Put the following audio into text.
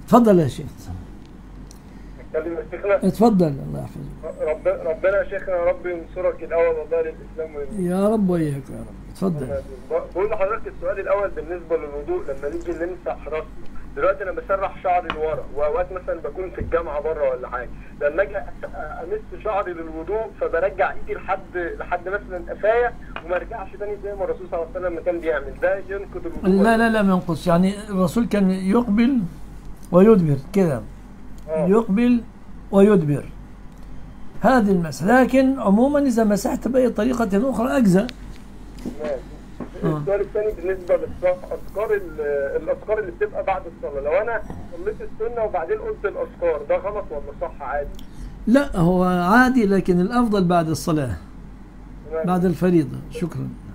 اتفضل يا شيخ اتكلم يا شيخنا اتفضل الله يحفظك رب ربنا يا شيخنا يا رب ينصرك الاول والله للاسلام والإيمان. يا رب وإياك يا رب اتفضل بقول لحضرتك السؤال الاول بالنسبه للوضوء لما نيجي نمسح راسنا دلوقتي انا بسرح شعري لورا واوقات مثلا بكون في الجامعه بره ولا حاجه لما اجي أ- امس شعري للوضوء فبرجع ايدي لحد لحد مثلا قفايا وما ارجعش تاني زي ما الرسول صلى الله عليه وسلم كان بيعمل ده ينقض الوضوء لا لا لا ما ينقص يعني الرسول كان يقبل ويدبر كده آه. يقبل ويدبر هذه المسألة لكن عموما إذا مسحت بأي طريقة أخرى أجزأ ماشي. آه. السؤال الثاني بالنسبه للاذكار ال- الاذكار اللي بتبقى بعد الصلاه لو انا صليت السنه وبعدين قلت الاذكار ده غلط ولا صح عادي؟ لا هو عادي لكن الأفضل بعد الصلاة تمام. بعد الفريضة شكرا